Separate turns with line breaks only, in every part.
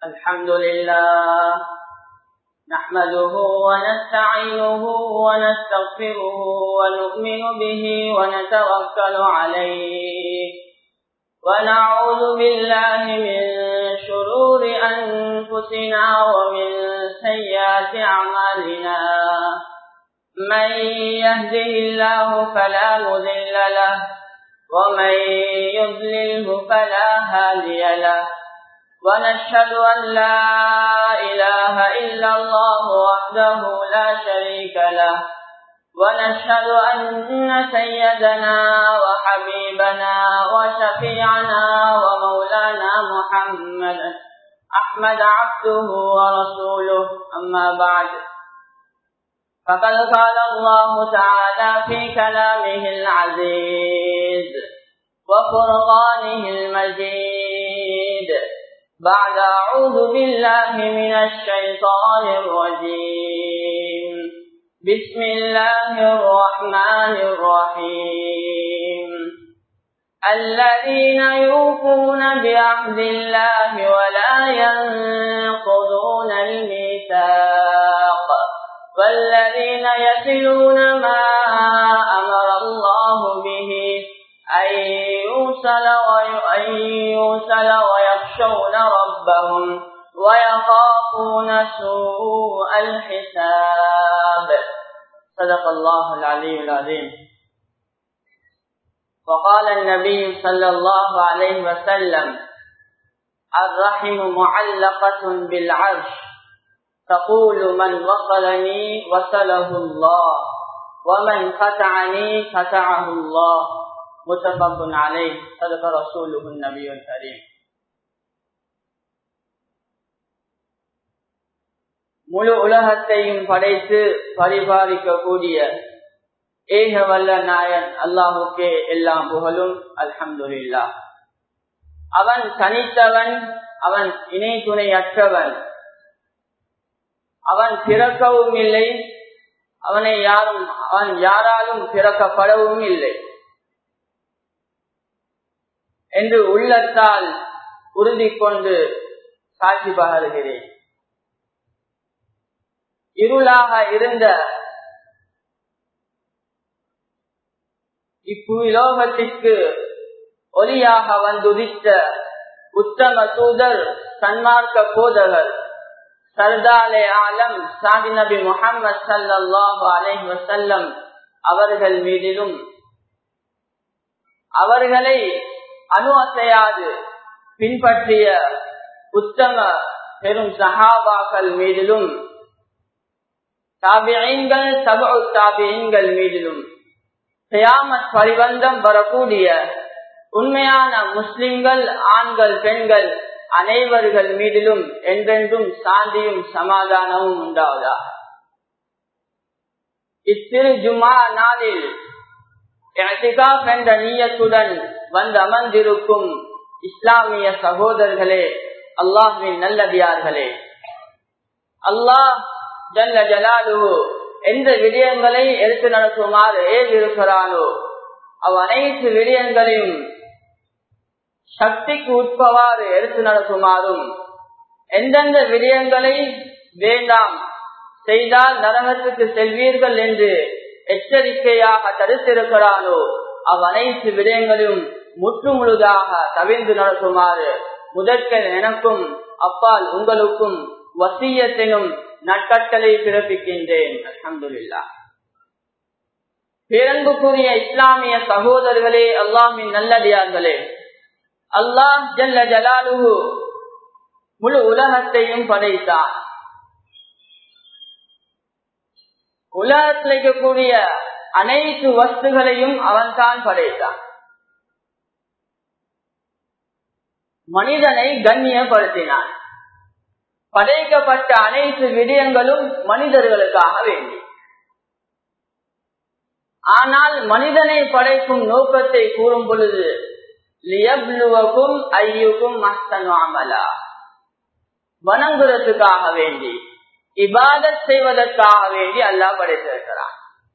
الحمد لله نحمده ونستعينه ونستغفره ونؤمن به ونتوكل عليه ونعوذ بالله من شرور أنفسنا ومن سيئات أعمالنا من يهده الله فلا مذل له ومن يضلله فلا هادي له ونشهد أن لا إله إلا الله وحده لا شريك له ونشهد أن سيدنا وحبيبنا وشفيعنا ومولانا محمد أحمد عبده ورسوله أما بعد فقد قال الله تعالى في كلامه العزيز وفرقانه المجيد بعد أعوذ بالله من الشيطان الرجيم بسم الله الرحمن الرحيم الذين يوفون بعهد الله ولا ينقضون الميثاق والذين يصلون ما أمر الله به أن يوصل وأن يوصل ويخشون ربهم ويخافون سوء الحساب صدق الله العلي العظيم وقال النبي صلى الله عليه وسلم الرحم معلقة بالعرش تقول من وصلني وصله الله ومن قطعني قطعه الله متفق عليه صدق رسوله النبي الكريم முழு உலகத்தையும் படைத்து பரிபாலிக்கக்கூடிய ஏக வல்ல நாயன் அல்லாஹுக்கே எல்லாம் புகழும் அல்ஹம்துல்லா அவன் தனித்தவன் அவன் இணை துணையற்றவன் அவன் பிறக்கவும் இல்லை அவனை யாரும் அவன் யாராலும் பிறக்கப்படவும் இல்லை என்று உள்ளத்தால் உறுதி கொண்டு சாட்சி பகருகிறேன் இருளாக இருந்த இப்புலோகத்திற்கு ஒலியாக வந்துதித்த உத்தம தூதர் சன்மார்க்க போதகர் சர்தாலே ஆலம் சாதி நபி முகமது சல்லாஹு அலை வசல்லம் அவர்கள் மீதிலும் அவர்களை அணு அசையாது பின்பற்றிய உத்தம பெரும் சஹாபாக்கள் மீதிலும் தாபியங்கள் சபு தாபியங்கள் மீதிலும் கயாமத் பரிவந்தம் வரக்கூடிய உண்மையான முஸ்லிம்கள் ஆண்கள் பெண்கள் அனைவர்கள் மீதிலும் என்றென்றும் சாந்தியும் சமாதானமும் உண்டாவதா இத்திரு ஜுமா நாளில் என்ற நீயத்துடன் வந்து அமர்ந்திருக்கும் இஸ்லாமிய சகோதரர்களே அல்லாஹின் நல்லடியார்களே அல்லாஹ் ஜல்ல ஜலாலு எந்த விடயங்களை எடுத்து நடத்துமாறு ஏறிருக்கிறானோ அவ் அனைத்து விடயங்களையும் சக்திக்கு உட்பவாறு எடுத்து நடத்துமாறும் எந்தெந்த விடயங்களை வேண்டாம் செய்தால் நரகத்துக்கு செல்வீர்கள் என்று எச்சரிக்கையாக தடுத்திருக்கிறானோ அவ் அனைத்து விடயங்களையும் முற்று முழுதாக தவிர்ந்து நடத்துமாறு முதற்கல் எனக்கும் அப்பால் உங்களுக்கும் வசியத்தினும் நட்கட்டளை பிறப்பிக்கின்றேன் அலமதுல்லா பேரன்புக்குரிய இஸ்லாமிய சகோதரர்களே அல்லாமின் நல்லடியார்களே அல்லாஹ் ஜல்ல ஜலாலுகு முழு உலகத்தையும் படைத்தான் உலகத்தில் இருக்கக்கூடிய அனைத்து வஸ்துகளையும் அவன் தான் படைத்தான் மனிதனை கண்ணியப்படுத்தினான் படைக்கப்பட்ட அனைத்து விடயங்களும் மனிதர்களுக்காக வேண்டி ஆனால் மனிதனை படைக்கும் நோக்கத்தை கூறும் பொழுது லியப்லுவக்கும் ஐயுக்கும் மஸ்தனுமலா வணங்குறதுக்காக வேண்டி இபாதத் செய்வதற்காக வேண்டி அல்லாஹ் படைத்திருக்கிறான்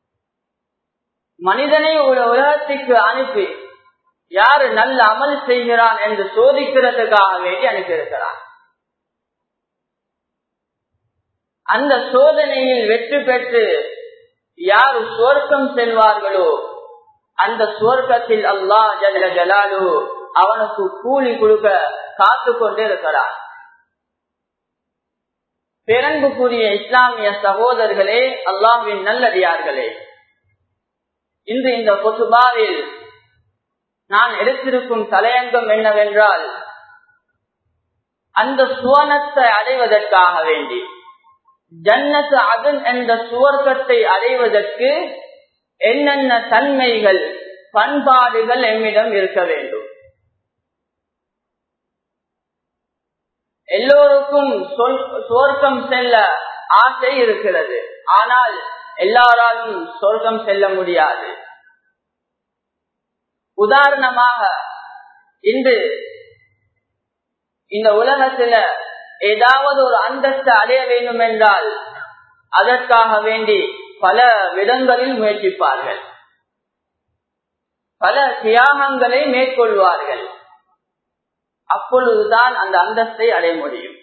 மனிதனை ஒரு உலகத்துக்கு அனுப்பி யாரு நல்ல அமல் செய்கிறான் என்று சோதிக்கிறதுக்காக வேண்டி அனுப்பியிருக்கிறான் அந்த சோதனையில் வெற்றி பெற்று யார் சுவர்க்கம் செல்வார்களோ அந்த சுவர்க்கத்தில் அல்லா ஜல்ல ஜலாலு அவனுக்கு கூலி கொடுக்க காத்து கொண்டு இருக்கிறான் பெரன்புக்குரிய இஸ்லாமிய சகோதரர்களே அல்லாஹின் நல்லடியார்களே இன்று இந்த கொசுபாவில் நான் எடுத்திருக்கும் தலையங்கம் என்னவென்றால் அந்த சுவனத்தை அடைவதற்காக வேண்டி ஜன்னத்து அதன் என்ற சுவர்க்கத்தை அடைவதற்கு என்னென்ன தன்மைகள் பண்பாடுகள் எம்மிடம் இருக்க வேண்டும் எல்லோருக்கும் சுவர்க்கம் செல்ல ஆசை இருக்கிறது ஆனால் எல்லாராலும் சொர்க்கம் செல்ல முடியாது உதாரணமாக இன்று இந்த உலகத்துல ஏதாவது ஒரு அந்தஸ்து அடைய வேண்டும் என்றால் அதற்காக வேண்டி பல விடங்களில் முயற்சிப்பார்கள் பல தியாகங்களை மேற்கொள்வார்கள் அப்பொழுதுதான் அந்த அந்தஸ்தை அடைய முடியும்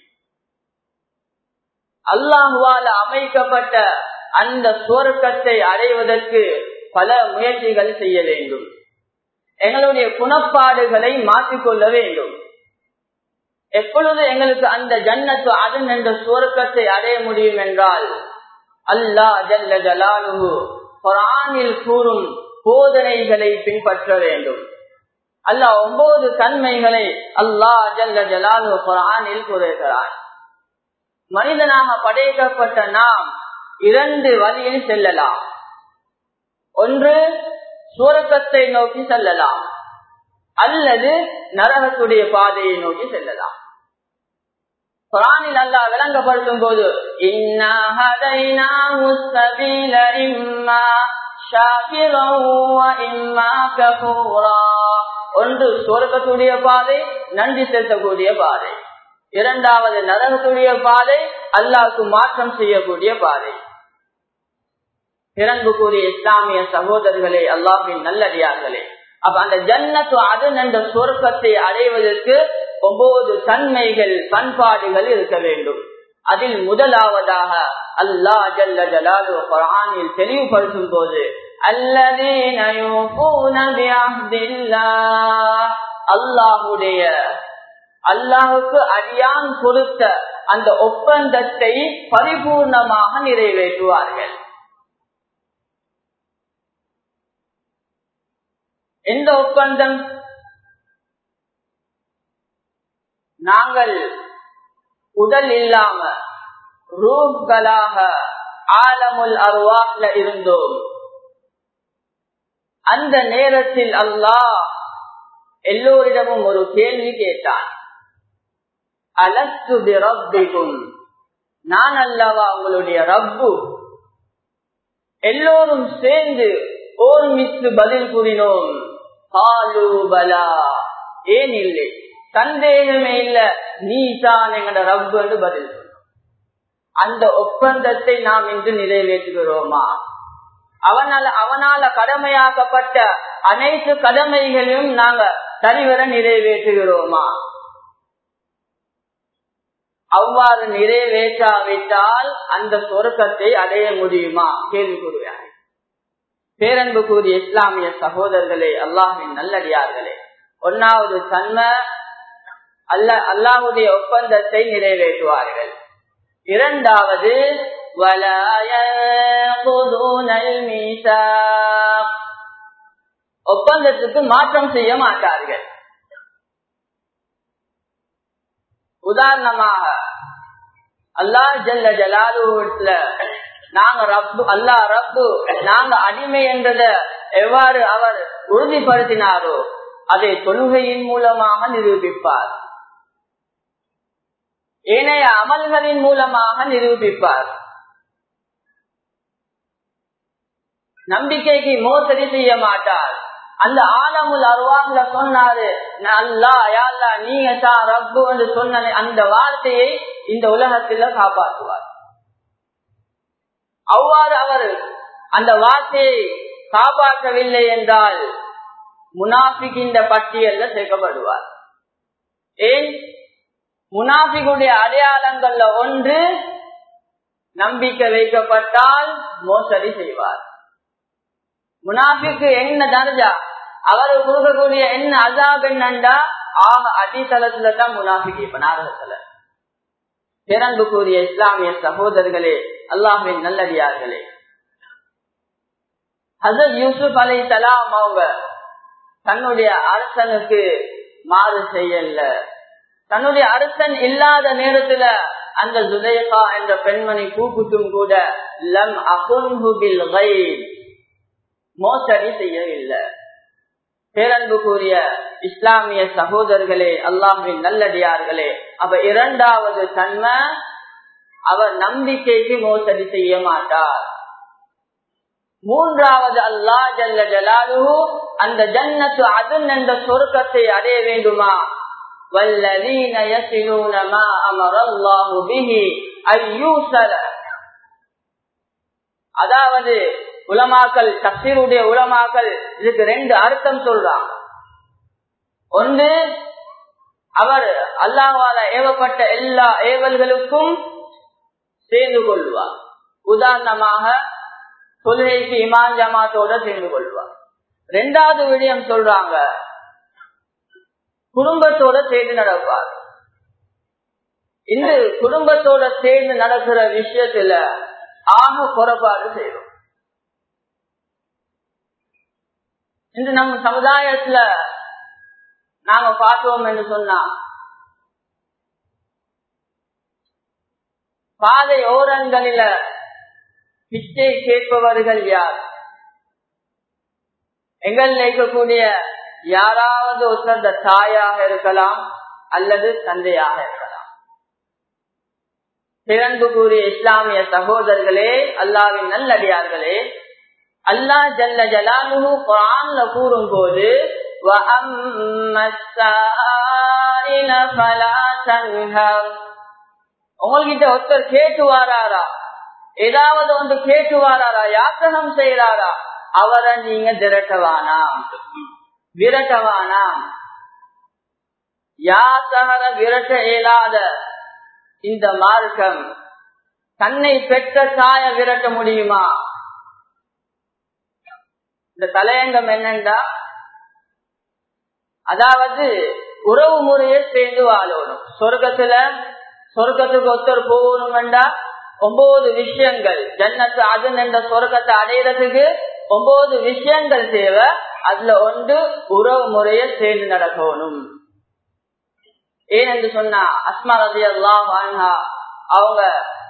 அல்லாஹுவால அமைக்கப்பட்ட அந்த சுவர்க்கத்தை அடைவதற்கு பல முயற்சிகள் செய்ய வேண்டும் எங்களுடைய குணப்பாடுகளை மாற்றிக்கொள்ள வேண்டும் எப்பொழுது எங்களுக்கு அந்த ஜன்னத்து அதன் என்ற சுவர்க்கத்தை அடைய முடியும் என்றால் அல்லா ஜல்ல ஜலாலுஹு குரானில் கூறும் போதனைகளை பின்பற்ற வேண்டும் அல்லாஹ் ஒன்பது தன்மைகளை அல்லா ஜல்ல ஜலாலு குரானில் கூறுகிறார் மனிதனாக படைக்கப்பட்ட நாம் இரண்டு வழியில் செல்லலாம் ஒன்று சுவர்க்கத்தை நோக்கி செல்லலாம் அல்லது நரகத்துடைய பாதையை நோக்கி செல்லலாம் குரானில் அல்லா விளங்கப்படுத்தும் போது ஒன்று சுவர்க்கத்துடைய பாதை நன்றி செலுத்தக்கூடிய பாதை இரண்டாவது நரகத்துடைய பாதை அல்லாவுக்கு மாற்றம் செய்யக்கூடிய பாதை பிறந்து கூறிய இஸ்லாமிய சகோதரர்களே அல்லாஹின் நல்லடியார்களே அப்ப அந்த ஜன்னத்து அதன் என்ற சொர்க்கத்தை அடைவதற்கு ஒன்பது தன்மைகள் பண்பாடுகள் இருக்க வேண்டும் அதில் முதலாவதாக அல்லா ஜல்ல ஜலாலு குரானில் தெளிவுபடுத்தும் போது அல்லாஹுடைய அல்லாஹுக்கு அடியான் கொடுத்த அந்த ஒப்பந்தத்தை பரிபூர்ணமாக நிறைவேற்றுவார்கள் எந்த ஒப்பந்தம் நாங்கள் உடல் இல்லாம ரூப்களாக ஆலமுல் அருவாக்ல இருந்தோம் அந்த நேரத்தில் அல்லாஹ் எல்லோரிடமும் ஒரு கேள்வி கேட்டான் அலஸ்து ரப்பிக்கும் நான் அல்லவா உங்களுடைய ரப்பு எல்லோரும் சேர்ந்து ஓர்மித்து பதில் கூறினோம் பாலுபலா ஏன் இல்லை சந்தேகமே இல்ல நீ தான் எங்கட ரப்பு என்று பதில் அந்த ஒப்பந்தத்தை நாம் இன்று நிறைவேற்றுகிறோமா அவனால அவனால கடமையாக்கப்பட்ட அனைத்து கடமைகளையும் நாங்க சரிவர நிறைவேற்றுகிறோமா அவ்வாறு நிறைவேற்றாவிட்டால் அந்த சொருக்கத்தை அடைய முடியுமா கேள்வி கூறுவார் பேரன்பு கூறிய இஸ்லாமிய சகோதரர்களே அல்லாஹின் நல்லடியார்களே ஒன்னாவது தன்மை அல்ல அல்லாஹுடைய ஒப்பந்தத்தை நிறைவேற்றுவார்கள் இரண்டாவது ஒப்பந்தத்துக்கு மாற்றம் செய்ய மாட்டார்கள் உதாரணமாக அல்லாஹ் ஜல்ல ஜலாலுல நாங்க ரப்பு அல்லா ரப்பு நாங்க அடிமை என்றத எவ்வாறு அவர் உறுதிப்படுத்தினாரோ அதை தொழுகையின் மூலமாக நிரூபிப்பார் ஏனைய அமல்களின் மூலமாக நிரூபிப்பார் நம்பிக்கைக்கு மோசடி செய்ய மாட்டார் அந்த ஆலமுல் அருவாங்கல சொன்னாரு அல்லா யாழ்லா நீங்க தான் ரப்பு என்று சொன்ன அந்த வார்த்தையை இந்த உலகத்துல காப்பாற்றுவார் அவ்வாறு அவர் அந்த வார்த்தையை காப்பாற்றவில்லை என்றால் முனாஃபிகின்ற பட்டியல்ல சேர்க்கப்படுவார் ஏன் முனாஃபிகுடைய அடையாளங்கள்ல ஒன்று நம்பிக்கை வைக்கப்பட்டால் மோசடி செய்வார் முனாஃபிக்கு என்ன தர்ஜா அவருக்கு கொடுக்கக்கூடிய என்ன அசாப் என்னண்டா ஆக அடித்தளத்துல தான் முனாஃபிக்கு இப்ப நாடகத்துல பிறந்து கூறிய இஸ்லாமிய சகோதரர்களே அல்லாஹின் நல்லடியார்களே ஹசத் யூசுப் அலை சலாம் அவங்க தன்னுடைய அரசனுக்கு மாறு செய்யல தன்னுடைய அரசன் இல்லாத நேரத்துல அந்த ஜுதைகா என்ற பெண்மணி கூப்பிட்டும் கூட லம் அகுன்ஹுபில் மோசடி செய்யவில்லை பேரன்பு கூறிய இஸ்லாமிய சகோதரர்களே அல்லாஹின் நல்லடியார்களே அப்ப இரண்டாவது தன்மை அவர் நம்பிக்கைக்கு மோசடி செய்ய மாட்டார் மூன்றாவது அல்லா ஜல்ல ஜலாலு அந்த ஜன்னத்து அதன் என்ற சொருக்கத்தை அடைய வேண்டுமா والذين يصلون ما أمر الله به أن يوصل அதாவது உலமாக்கல் தப்சீருடைய உலமாக்கல் இதுக்கு ரெண்டு அர்த்தம் சொல்றாங்க ஒன்று அவர் அல்லாஹால ஏவப்பட்ட எல்லா ஏவல்களுக்கும் சேர்ந்து கொள்வார் உதாரணமாக தொழுகைக்கு இமான் ஜமாத்தோட சேர்ந்து கொள்வார் ரெண்டாவது விடயம் சொல்றாங்க குடும்பத்தோட சேர்ந்து நடப்பார் இந்த குடும்பத்தோட சேர்ந்து நடக்கிற விஷயத்துல ஆக குறைபாடு செய்யும் இன்று நம்ம சமுதாயத்துல நாங்க பார்த்தோம் என்று சொன்னா பாதை ஓரங்களில பிச்சை கேட்பவர்கள் யார் எங்கள் இருக்கக்கூடிய யாராவது ஒருத்தர் தாயாக இருக்கலாம் அல்லது தந்தையாக இருக்கலாம் பிறந்து கூறிய இஸ்லாமிய சகோதரர்களே அல்லாவின் நல்லடியார்களே அல்லா ஜல்ல ஜலாலுஹு குரான்ல கூறும் போது உங்ககிட்ட ஒருத்தர் கேட்டு வாராரா ஏதாவது ஒன்று கேட்டு வாராரா யாத்திரகம் செய்யறாரா அவரை நீங்க திரட்டவானாம் விரட்டவானாம் யாசகர விரட்ட இயலாத இந்த மார்க்கம் தன்னை பெற்ற தாய விரட்ட முடியுமா இந்த தலையங்கம் என்னண்டா அதாவது உறவு முறையை சேர்ந்து வாழணும் சொர்க்கத்துல சொர்க்கத்துக்கு ஒருத்தர் போகணும்டா ஒன்பது விஷயங்கள் ஜன்னத்து அதன் என்ற சொர்க்கத்தை அடையிறதுக்கு ஒன்பது விஷயங்கள் தேவை அதுல ஒன்று உறவு முறையை சேர்ந்து நடக்கணும் ஏனென்று சொன்னா அஸ்மா ரதி அல்லாஹ் அவங்க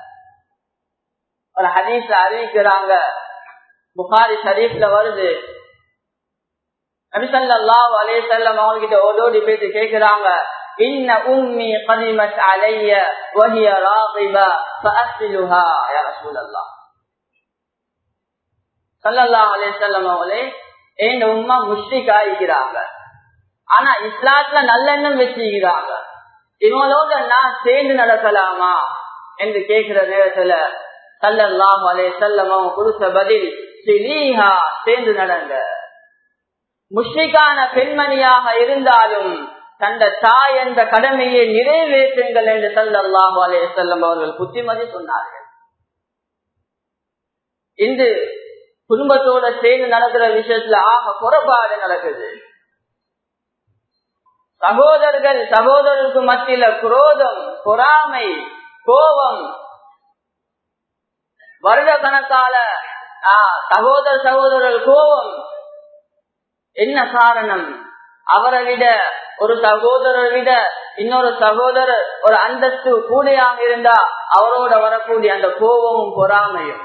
ஒரு ஹதீஸ்ல அறிவிக்கிறாங்க புகாரி ஷரீஃப்ல வருது நபிசல்லாஹ் அலே செல்லம் அவங்க கிட்ட ஓடோடி போயிட்டு கேக்குறாங்க இன்ன உம்மி கதிமத் அலைய வஹிய ராகிப ஃபஅஸ்லுஹா யா ரசூலல்லாஹ் ஸல்லல்லாஹு அலைஹி வஸல்லம் அவங்களே என் உம்மா முஷ்ரிக் ஆகிக்கிறாங்க ஆனா இஸ்லாத்துல நல்லெண்ணம் வச்சுக்கிறாங்க இவங்களோட நான் சேர்ந்து நடக்கலாமா என்று கேட்கிற நேரத்துல சல்லல்லாஹு அலைஹி வஸல்லம் அவங்க கொடுத்த பதில் சிலீஹா சேர்ந்து நடங்க முஷ்ரிக்கான பெண்மணியாக இருந்தாலும் தந்த தாய் என்ற கடமையை நிறைவேற்றுங்கள் என்று சல்லல்லாஹு அலைஹி வஸல்லம் அவர்கள் புத்திமதி சொன்னார்கள் இன்று குடும்பத்தோட சேர்ந்து நடக்கிற விஷயத்துல ஆக குறைபாடு நடக்குது சகோதரர்கள் சகோதரருக்கு மத்தியில குரோதம் பொறாமை கோபம் வருட கணக்கால சகோதர சகோதரர் கோபம் என்ன காரணம் அவரை விட ஒரு சகோதரரை விட இன்னொரு சகோதரர் ஒரு அந்தஸ்து கூடையாக இருந்தா அவரோட வரக்கூடிய அந்த கோபமும் பொறாமையும்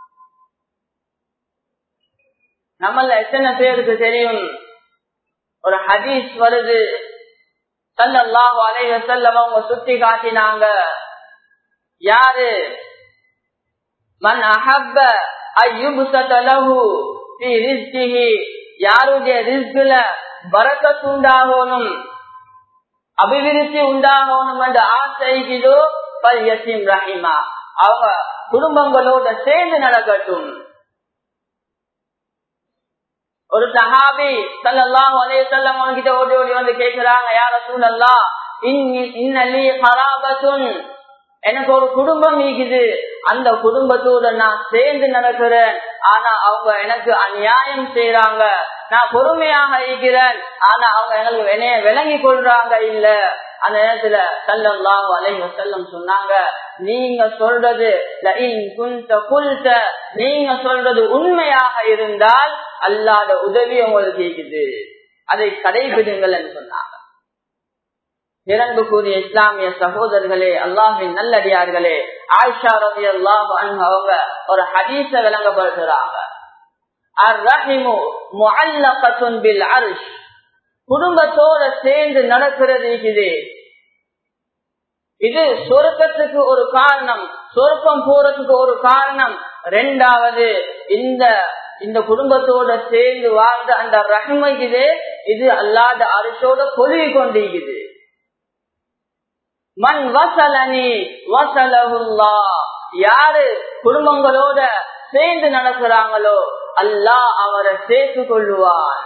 நம்மள எத்தனை பேருக்கு தெரியும் ஒரு ஹதீஸ் வருது சல்லாஹு அலைஹ செல்லம் அவங்க சுத்தி காட்டினாங்க யாரு மன் அஹப்ப ஐயுபுசலஹு ஃபீ ரிஸ்கிஹி யாருடைய ரிஸ்குல பரக்கத் உண்டாகணும் அபிவிருத்தி உண்டாகணும் என்று ஆசைகளோ பல் யசீம் ரஹிமா அவங்க குடும்பங்களோட சேர்ந்து நடக்கட்டும் ஒரு சஹாபி சல்லாஹ் அலே செல்லம் கிட்ட ஓடி ஓடி வந்து கேட்கிறாங்க யார சூழல்லா இன்னலி ஹராபத்துன் எனக்கு ஒரு குடும்பம் ஈக்குது அந்த குடும்பத்தோட நான் சேர்ந்து நடக்கிறேன் ஆனா அவங்க எனக்கு அநியாயம் செய்யறாங்க நான் பொறுமையாக இருக்கிறேன் ஆனா அவங்க எனக்கு என்னைய விளங்கி கொள்றாங்க இல்ல அந்த நேரத்துல சல்லல்லாஹு அலைஹி வஸல்லம் சொன்னாங்க நீங்க சொல்றது லஇன் குன்த குல்த நீங்க சொல்றது உண்மையாக இருந்தால் அல்லாத உதவி உங்களுக்கு இருக்குது அதை கடைபிடுங்கள் என்று சொன்னாங்க இறந்து கூறிய இஸ்லாமிய சகோதரர்களே அல்லாஹின் நல்லடியார்களே ஆயிஷா ரவி அல்லாஹ் அவங்க ஒரு ஹதீஸ விளங்கப்படுத்துறாங்க குடும்பத்தோட சேர்ந்து நடக்கிறது இது இது சொருக்கத்துக்கு ஒரு காரணம் சொருக்கம் போறதுக்கு ஒரு காரணம் ரெண்டாவது இந்த இந்த குடும்பத்தோட சேர்ந்து வாழ்ந்த அந்த ரஹ்மை இது இது அல்லாத அரசோட பொருவி கொண்டிருக்குது மண் வசலனி வசலகுல்லா யாரு குடும்பங்களோட சேர்ந்து நடக்கிறாங்களோ அல்லாஹ் அவரை சேர்த்து கொள்ளுவான்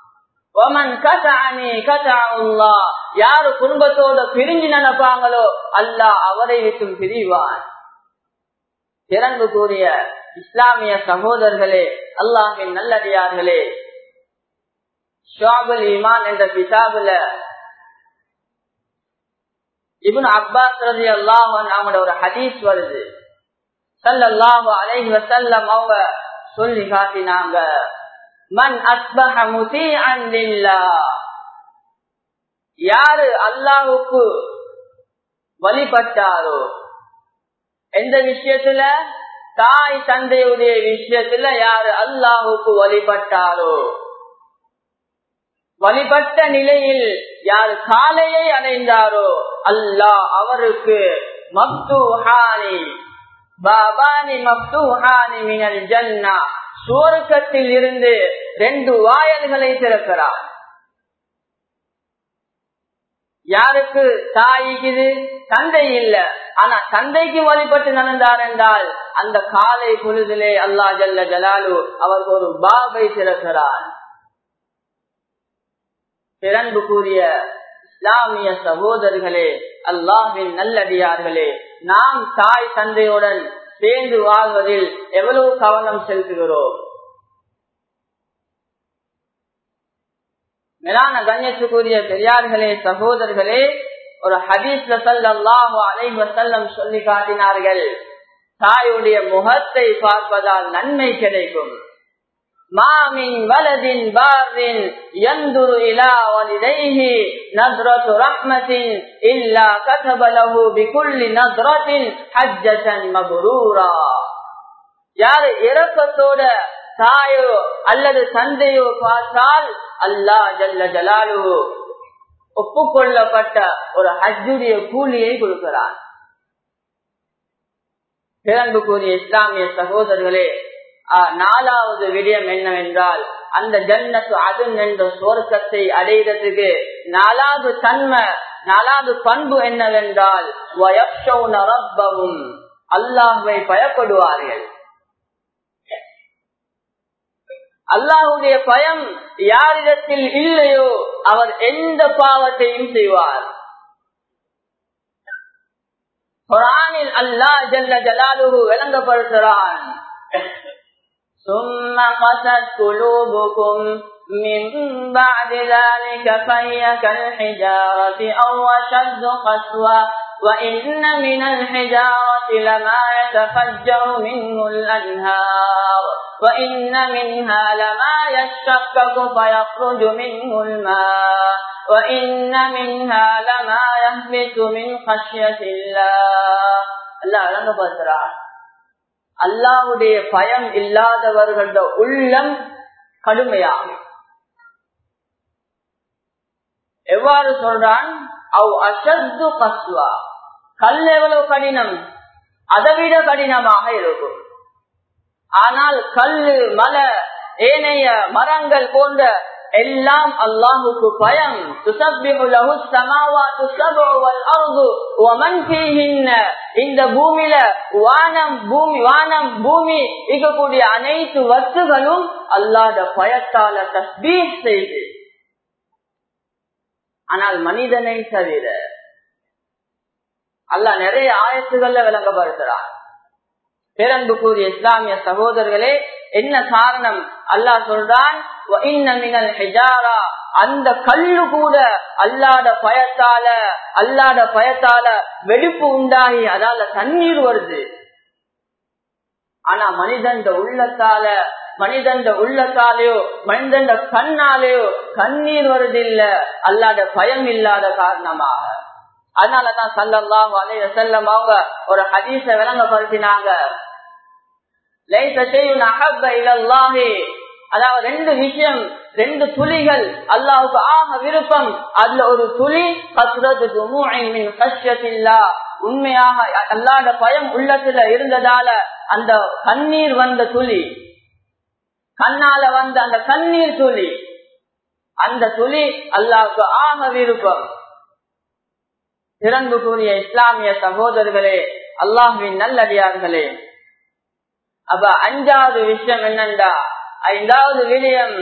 யாரு குடும்பத்தோட பிரிஞ்சு நினைப்பாங்களோ அல்லாஹ் அவரை விட்டும் பிரிவான் திறந்து கூறிய இஸ்லாமிய சகோதரர்களே அல்லாஹின் நல்லடியார்களே ஷாபுல் ஈமான் என்ற கிதாபுல இவன் அப்பாஸ் ரதி அல்லாஹன் அவங்களோட ஒரு ஹதீஸ் வருது சல்லல்லாஹு அலைஹி வஸல்லம் அவங்க சொல்லி காட்டினாங்க மன் அஸ்பஹ முதீஅன் லில்லாஹ் யாரு அல்லாஹ்வுக்கு வழிபட்டாரோ எந்த விஷயத்துல தாய் தந்தையுடைய விஷயத்துல யாரு அல்லாஹுக்கு வழிபட்டாரோ வழிபட்ட நிலையில் யார் காலையை அடைந்தாரோ அல்லாஹ் அவருக்கு மப்தூஹானி பாபானி மப்தூஹானி மினல் ஜன்னா சுவர்க்கத்தில் இருந்து ரெண்டு வாயல்களை திறக்கிறார் யாருக்கு தாய்க்குது தந்தை இல்ல ஆனா தந்தைக்கு வழிபட்டு நடந்தார் என்றால் அந்த காலை பொழுதிலே அல்லா ஜல்ல ஜலாலு அவருக்கு ஒரு பாபை திறக்கிறார் பிறன்பு கூறிய இஸ்லாமிய சகோதரர்களே அல்லாஹின் நல்லடியார்களே நாம் தாய் தந்தையுடன் சேர்ந்து வாழ்வதில் எவ்வளவு கவனம் செலுத்துகிறோம் மேலான கண்ணியத்துக்குரிய பெரியார்களே சகோதரர்களே ஒரு ஹதீஸ்ல சல்லாஹு அலை வசல்லம் சொல்லி காட்டினார்கள் தாயுடைய முகத்தை பார்ப்பதால் நன்மை கிடைக்கும் மாமின் வலதின் பாரின் ينظر إلى والديه نظرة رحمة إلا كتب له بكل نظرة حجة مبرورا யார் இறக்கத்தோட தாயோ அல்லது தந்தையோ பார்த்தால் அல்லா ஜல்ல ஜலாலு ஒப்புக்கொள்ளப்பட்ட ஒரு ஹஜ்ஜுடைய கூலியை கொடுக்கிறான் பிறந்து கூறிய இஸ்லாமிய சகோதரர்களே நாலாவது விடயம் என்னவென்றால் அந்த ஜன்னத்து அது என்ற சுவர்க்கத்தை அடைகிறதுக்கு நாலாவது தன்மை நாலாவது பண்பு என்னவென்றால் அல்லாஹுவை பயப்படுவார்கள் அல்லாஹுடைய பயம் யாரிடத்தில் இல்லையோ அவர் எந்த பாவத்தையும் செய்வார் குரானில் அல்லாஹ் ஜல்ல ஜலாலுகு விளங்கப்படுத்துகிறான் ثم قست قلوبكم من بعد ذلك فهي كالحجارة أو أشد قسوة وإن من الحجارة لما يتفجر منه الأنهار وإن منها لما يشقق فيخرج منه الماء وإن منها لما يهبط من خشية الله الله لن نبصرها அல்லாவுடைய பயம் இல்லாதவர்கள உள்ளம் கடுமையாகும் எவ்வாறு சொல்றான் அவ் அசத்து கஸ்வா கல் எவ்வளவு கடினம் அதைவிட கடினமாக இருக்கும் ஆனால் கல்லு மலை ஏனைய மரங்கள் போன்ற எல்லாம் அல்லாஹுக்கு பயம் இந்த பூமியில வானம் பூமி வானம் பூமி இருக்கக்கூடிய அனைத்து வஸ்துகளும் அல்லாத பயத்தால தஸ்பீ செய்து ஆனால் மனிதனை தவிர அல்ல நிறைய ஆயத்துகள்ல விளங்கப்படுத்துறான் பேரன்பு கூறிய இஸ்லாமிய சகோதரர்களே என்ன காரணம் அல்லாஹ் சொல்றான் அந்த கல்லு கூட அல்லாத பயத்தால அல்லாத பயத்தால வெடிப்பு உண்டாகி அதால தண்ணீர் வருது ஆனா மனிதன் உள்ளத்தால மனிதன் உள்ளத்தாலேயோ மனிதன் கண்ணாலேயோ கண்ணீர் வருதில்ல அல்லாத பயம் இல்லாத காரணமாக அதனாலதான் சல்லல்லாஹு அலைய செல்லம் அவங்க ஒரு ஹதீஸ விளங்கப்படுத்தினாங்க அதாவது ரெண்டு விஷயம் ரெண்டு துளிகள் அல்லாவுக்கு ஆக விருப்பம் அதுல ஒரு துளி கஷ்டத்தில்லா உண்மையாக அல்லாத பயம் உள்ளத்துல இருந்ததால அந்த கண்ணீர் வந்த துளி கண்ணால வந்த அந்த கண்ணீர் துளி அந்த துளி அல்லாவுக்கு ஆக விருப்பம் திறந்து கூறிய இஸ்லாமிய சகோதரர்களே அல்லாஹுவின் நல்லடியார்களே அப்ப அஞ்சாவது விஷயம் என்னண்டா ஐந்தாவது விடயம்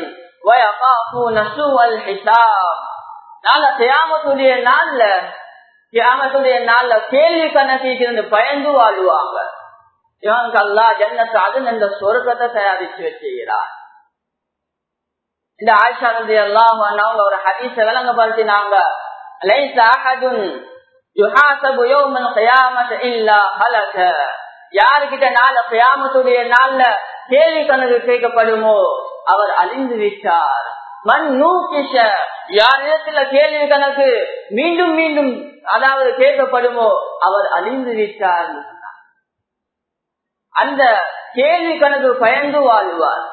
நாள தியாமத்துடைய நாள்ல தியாமத்துடைய நாள்ல கேள்வி கணக்கிட்டு பயந்து வாழ்வாங்க இவனுக்கு அல்லா ஜன்னத்து அது இந்த சொர்க்கத்தை தயாரிச்சு வச்சுக்கிறார் இந்த ஆயிஷா நதி எல்லாம் அவங்க ஒரு ஹதீஸ விளங்கப்படுத்தினாங்க லைஸ் அஹதுன் யுஹாசபு யௌமல் கியாமத் இல்லா ஹலக யாருக்கிட்ட நாள கியாமத்துடைய நாள்ல கேள்வி கணக்கு கேட்கப்படுமோ அவர் அழிந்து விட்டார் மண் நூக்கிஷ யாரிடத்துல கேள்வி கணக்கு மீண்டும் மீண்டும் அதாவது கேட்கப்படுமோ அவர் அழிந்து விட்டார் அந்த கேள்வி கணக்கு பயந்து வாழ்வார்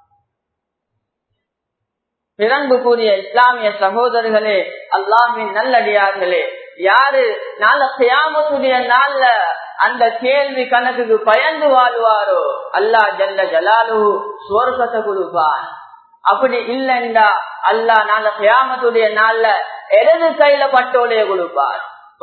பிறந்து கூறிய இஸ்லாமிய சகோதரர்களே அல்லாமின் நல்லடியார்களே யாரு நாள கியாமத்துடைய நாள்ல அந்த கேள்வி கணக்குக்கு பயந்து வாழ்வாரோ அல்லா ஜல்ல ஜலாலு சுவர்க்கத்தை கொடுப்பான் அப்படி இல்லைண்டா அல்லா நாள கியாமத்துடைய நாள்ல இடது கையில பட்டோடைய கொடுப்பார்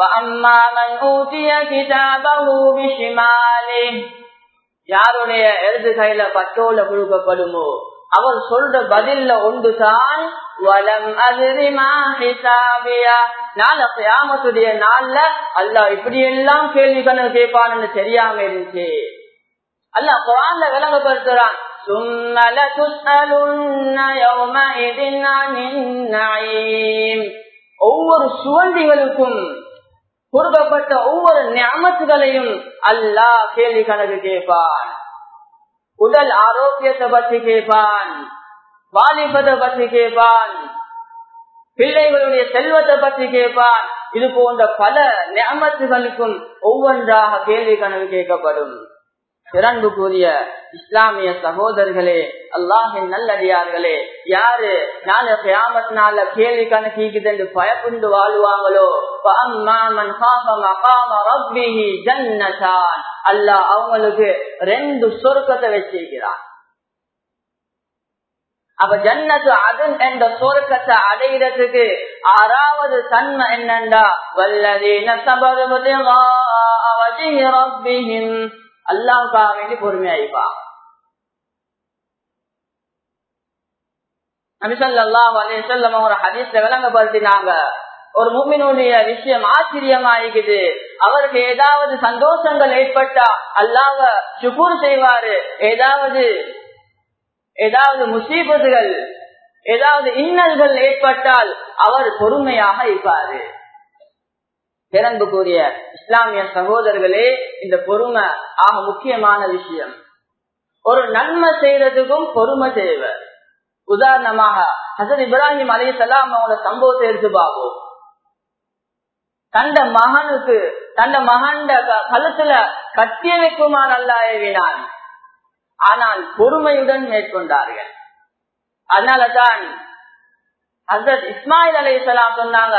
யாருடைய இடது கையில பட்டோல கொடுக்கப்படுமோ அவர் சொல்ற பதில்ல ஒன்றுதான் வலம் நாளத்துடைய நாள்ல அல்லா இப்படி எல்லாம் கேள்வி கணக்கு கேட்பான்னு தெரியாம இருந்துச்சு அல்ல குரான்ல விளங்கப்படுத்துறான் ஒவ்வொரு சுவண்டிகளுக்கும் கொடுக்கப்பட்ட ஒவ்வொரு ஞாபகங்களையும் அல்லாஹ் கேள்வி கணக்கு கேட்பான் உடல் ஆரோக்கியத்தை பற்றி கேட்பான் வாலிபத்தை பற்றி கேட்பான் பிள்ளைகளுடைய செல்வத்தை பற்றி கேட்பான் இது போன்ற பல நியமத்துகளுக்கும் ஒவ்வொன்றாக கேள்வி கனவு கேட்கப்படும் சிறந்து கூறிய இஸ்லாமிய சகோதரர்களே அல்லாஹின் நல்லடியார்களே யாரு நாளை கியாமத்தினால கேள்வி கணக்கிக்குது என்று பயப்புண்டு வாழ்வாங்களோ அல்லாஹ் அவங்களுக்கு ரெண்டு சொர்க்கத்தை வச்சிருக்கிறான் அப்ப ஜன்னத்து அதன் என்ற சொர்க்கத்தை அடைகிறதுக்கு ஆறாவது தன்மை என்னண்டா வல்லதீன சபருவது அல்லாவுக்காக வேண்டி பொறுமையாயிப்பாங்க நபிசல்லாஹ் அலையம் ஒரு ஹதீஸ்ல விளங்கப்படுத்தினாங்க ஒரு மும்மினுடைய விஷயம் ஆச்சரியமாயிக்குது அவருக்கு ஏதாவது சந்தோஷங்கள் ஏற்பட்டா அல்லாவ சுகூர் செய்வாரு ஏதாவது ஏதாவது முசீபத்துகள் ஏதாவது இன்னல்கள் ஏற்பட்டால் அவர் பொறுமையாக இருப்பாரு பிறந்து கூறிய இஸ்லாமிய சகோதரர்களே இந்த பொறுமை ஆக முக்கியமான விஷயம் ஒரு நன்மை செய்யறதுக்கும் பொறுமை தேவை உதாரணமாக ஹசன் இப்ராஹிம் அலி சலாம் அவங்களோட சம்பவத்தை எடுத்து பார்ப்போம் தந்த மகனுக்கு தந்த மகன் கழுத்துல கத்திய வைக்குமாறு அல்ல ஏவினான் ஆனால் பொறுமையுடன் மேற்கொண்டார்கள் அதனால தான் ஹசரத் இஸ்மாயில் அலி இஸ்லாம் சொன்னாங்க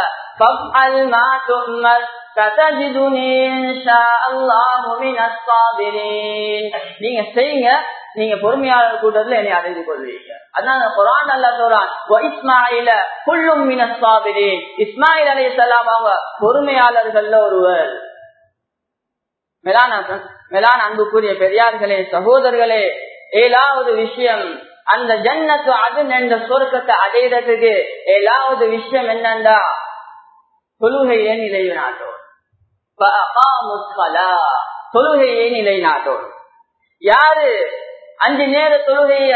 நீங்க செய்யுங்க நீங்க பொறுமையாளர் கூட்டத்துல என்னை அடைந்து கொள்வீங்க அதனால குரான் அல்லா சொல்றான் இஸ்மாயில குள்ளும் மினஸ்வாபிரேன் இஸ்மாயில் அலி இஸ்லாம் அவங்க பொறுமையாளர்கள்ல ஒருவர் மேலான மேலான அன்புக்குரிய பெரியார்களே சகோதரர்களே ஏழாவது விஷயம் அந்த ஜன்னத்து அது என்ற சொர்க்கத்தை அடையிறதுக்கு ஏழாவது விஷயம் என்னண்டா தொழுகையே நிலைநாட்டோம் தொழுகையே நிலைநாட்டோம் யாரு அஞ்சு நேர தொழுகைய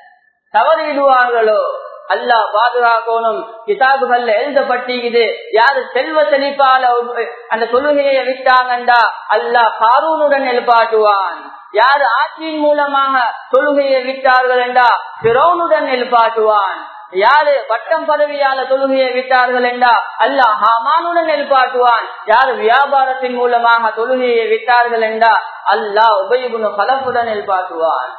தவறிடுவார்களோ அல்லாஹ் பாதுகாக்கணும் கிதாபுகள்ல எழுதப்பட்டிருக்குது யாரு செல்வ செழிப்பால அந்த தொழுகையை விட்டாங்கண்டா அல்லாஹ் காரூனுடன் எழுப்பாட்டுவான் யாரு ஆட்சியின் மூலமாக தொழுகையை விட்டார்கள் என்றா பிறவுனுடன் எழுப்பாட்டுவான் யாரு பட்டம் பதவியால தொழுகையை விட்டார்கள் என்றா அல்லாஹ் ஹாமானுடன் எழுப்பாட்டுவான் யாரு வியாபாரத்தின் மூலமாக தொழுகையை விட்டார்கள் என்றா அல்லாஹ் உபயுகுண பலப்புடன் எழுப்பாட்டுவான்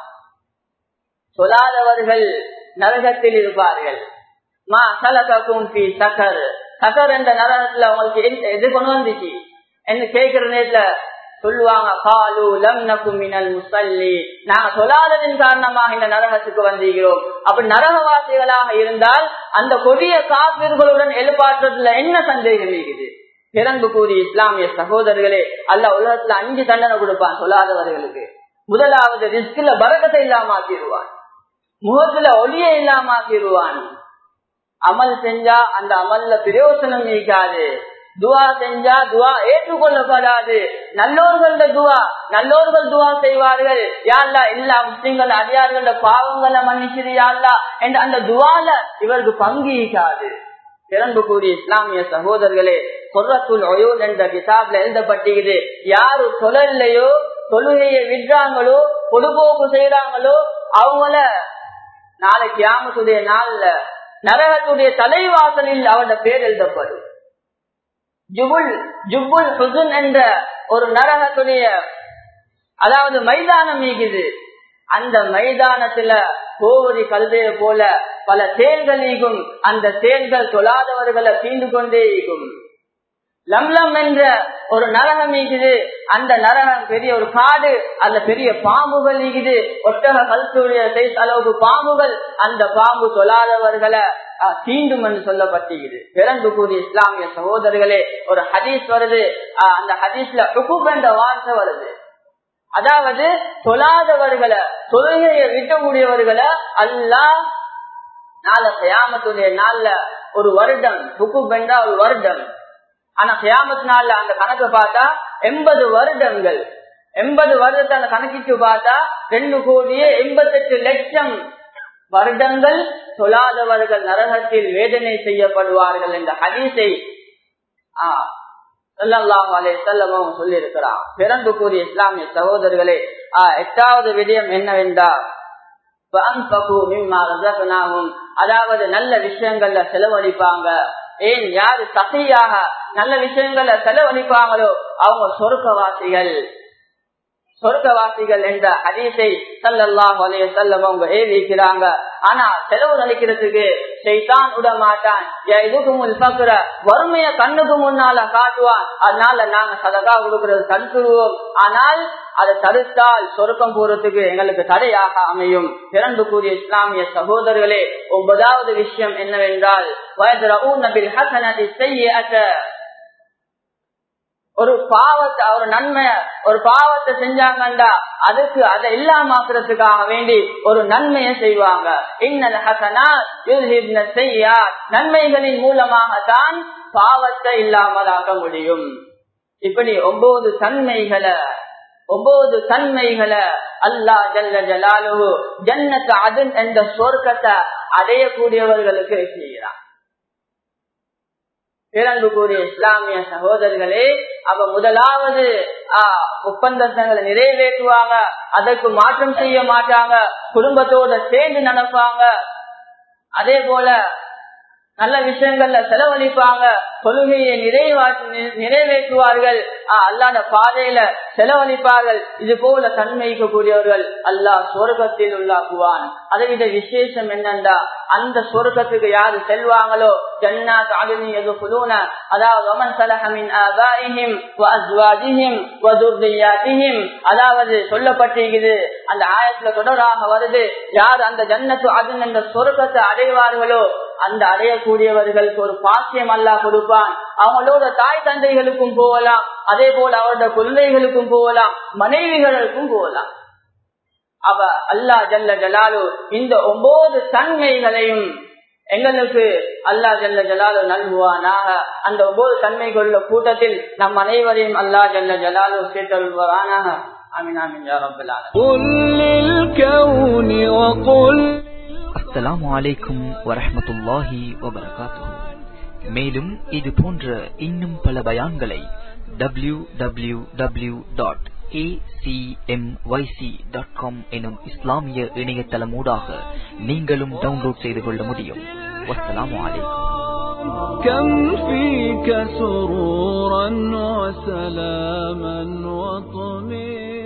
சொல்லாதவர்கள் நரகத்தில் இருப்பார்கள் மா சலகும் சக்கர் சக்கர் என்ற நரகத்துல அவங்களுக்கு எது கொண்டு வந்துச்சு என்ன கேட்கிற நேரத்துல சொல்லுவாங்க காலு லம் நகுமினல் முசல்லி நாங்க சொல்லாததின் காரணமாக இந்த நரகத்துக்கு வந்திருக்கிறோம் அப்ப நரகவாசிகளாக இருந்தால் அந்த கொடிய காப்பீர்களுடன் எழுப்பாற்றதுல என்ன சந்தேகம் இருக்குது பிறந்து கூறிய இஸ்லாமிய சகோதரர்களே அல்ல உலகத்துல அஞ்சு தண்டனை கொடுப்பான் சொல்லாதவர்களுக்கு முதலாவது ரிஸ்கில பரகத்தை இல்லாம ஆக்கிடுவான் முகத்துல ஒளிய இல்லாம ஆக்கிடுவான் அமல் செஞ்சா அந்த அமல்ல பிரயோசனம் நீக்காது துவா செஞ்சா துவா ஏற்றுக்கொள்ளப்படாது நல்லோர்கள துவா நல்லோர்கள் துவா செய்வார்கள் யாழ்லா எல்லா முஸ்லிம்கள் அடியார்கள பாவங்களை மன்னிச்சிரு யாழ்லா என்ற அந்த துவால இவருக்கு பங்கீக்காது பிறந்து கூறிய இஸ்லாமிய சகோதரர்களே சொல்றத்துள் ஒயோன் என்ற கிதாப்ல எழுதப்பட்டிருக்குது யாரு சொல்லலையோ தொழுகையை விடுறாங்களோ பொதுபோக்கு செய்யறாங்களோ அவங்கள நாளைக்கு யாமத்துடைய நாள்ல நரகத்துடைய தலைவாசலில் அவட பேர் எழுதப்படும் ஜுபுல் ஜுபுல் ஹுசுன் என்ற ஒரு நரகத்துடைய அதாவது மைதானம் ஈகுது அந்த மைதானத்துல கோவரி கல்தைய போல பல தேன்கள் ஈகும் அந்த தேன்கள் தொழாதவர்களை தீண்டு கொண்டே ஈகும் லம்லம் என்ற ஒரு நரகம் ஈகுது அந்த நரகம் பெரிய ஒரு காடு அந்த பெரிய பாம்புகள் ஈகுது ஒட்டக கழுத்துடைய அளவுக்கு பாம்புகள் அந்த பாம்பு தொழாதவர்களை தீண்டும் என்று சொல்லப்பட்டிருக்குது பிறந்து கூடிய இஸ்லாமிய சகோதரர்களே ஒரு ஹதீஸ் வருது அந்த ஹதீஸ்ல ருகுப் என்ற வார்த்தை வருது அதாவது தொழாதவர்களை தொழுகையை விட்டக்கூடியவர்களை அல்லா நாள கயாமத்துடைய நாள்ல ஒரு வருடம் ருகுப் என்றா ஒரு வருடம் ஆனா கியாமத் நாள்ல அந்த கணக்கு பார்த்தா எண்பது வருடங்கள் எண்பது வருடத்தை அந்த கணக்கிட்டு பார்த்தா ரெண்டு கோடியே எண்பத்தெட்டு லட்சம் வருடங்கள் தொழாதவர்கள் நரகத்தில் வேதனை செய்யப்படுவார்கள் என்ற ஹதீஸை சொல்லி இருக்கிறான் பிறந்து கூறிய இஸ்லாமிய சகோதரர்களே எட்டாவது விடயம் என்னவென்றால் அதாவது நல்ல விஷயங்கள்ல செலவழிப்பாங்க ஏன் யாரு சகையாக நல்ல விஷயங்கள்ல செலவழிப்பாங்களோ அவங்க சொர்க்கவாசிகள் சொர்க்கவாசிகள் என்ற ஹதீஸை சல்லல்லாஹ் அலைய செல்லம் அவங்க ஏவிக்கிறாங்க ஆனா செலவு அளிக்கிறதுக்கு செய்தான் விட மாட்டான் இதுக்கு முன் பாக்குற வறுமைய கண்ணுக்கு முன்னால காட்டுவான் அதனால நாங்க சதகா கொடுக்கறது தடுத்துருவோம் ஆனால் அதை தடுத்தால் சொருக்கம் போறதுக்கு எங்களுக்கு தடையாக அமையும் பிறந்து கூறிய இஸ்லாமிய சகோதரர்களே ஒன்பதாவது விஷயம் என்னவென்றால் ஒரு பாவத்தை ஒரு நன்மை ஒரு பாவத்தை செஞ்சாங்கண்டா அதுக்கு அதை இல்லாமக்கிறதுக்காக வேண்டி ஒரு நன்மையை செய்வாங்க இன்னல் ஹசனா செய்யா நன்மைகளின் மூலமாகத்தான் பாவத்தை இல்லாமலாக்க முடியும் இப்படி ஒன்பது தன்மைகளை ஒன்பது தன்மைகளை அல்லா ஜல்ல ஜலாலு ஜன்னத்து அதன் என்ற சொர்க்கத்தை அடையக்கூடியவர்களுக்கு செய்கிறான் பிறந்து கூறிய இஸ்லாமிய சகோதரர்களே அவ முதலாவது ஒப்பந்தங்களை நிறைவேற்றுவாங்க அதற்கு மாற்றம் செய்ய மாட்டாங்க குடும்பத்தோட சேர்ந்து நடப்பாங்க அதே போல நல்ல விஷயங்கள்ல செலவழிப்பாங்க தொழுகையை நிறைவா நிறைவேற்றுவார்கள் அல்லாத பாதையில செலவழிப்பார்கள் இது போல தன்மைக்க கூடியவர்கள் அல்லாஹ் சொர்க்கத்தில் உள்ளாக்குவான் அதை விட விசேஷம் என்னண்டா அந்த சொர்க்கத்துக்கு யாரு செல்வாங்களோ ஜன்னா காலினி எது புலூன அதாவது ஒமன் சலஹமின் ஆபாயிஹிம் வஅஸ்வாஜிஹிம் வதுர்ரியாத்திஹிம் அதாவது சொல்லப்பட்டிருக்குது அந்த ஆயத்துல தொடராக வருது யார் அந்த ஜன்னத்து அதன் என்ற சொர்க்கத்தை அடைவார்களோ அந்த அடையக்கூடியவர்களுக்கு ஒரு பாக்கியம் அல்லா கொடுப்பான் அவங்களோட தாய் தந்தைகளுக்கும் போகலாம் அதே போல அவரோட குழந்தைகளுக்கும் போகலாம் மனைவிகளுக்கும் போகலாம் அவ அல்லா ஜல்ல ஜலாலு இந்த ஒன்பது தன்மைகளையும் எங்களுக்கு அல்லா ஜல்ல ஜலாலு நல்குவானாக அந்த ஒவ்வொரு தன்மை கொள்ள கூட்டத்தில் நம் அனைவரையும் அல்லா ஜல்ல ஜலாலு சேர்த்தல்வானாக ஆமீன் ஆமீன் யா ரப்பல் ஆலமீன்
قل للكون وقل
அஸ்ஸலாமு அலைக்கும் வரஹ்மத்துல்லாஹி வபரகாத்துஹு மேலும் இது போன்ற இன்னும் பல பயான்களை W W W dot dot com எனும் இஸ்லாமிய இணையதளமூடாக நீங்களும் டவுன்லோட் செய்து கொள்ள முடியும் வஸ்ஸலாமு அலைக்கும்
كم فيك سرورا وسلاما وطمئنا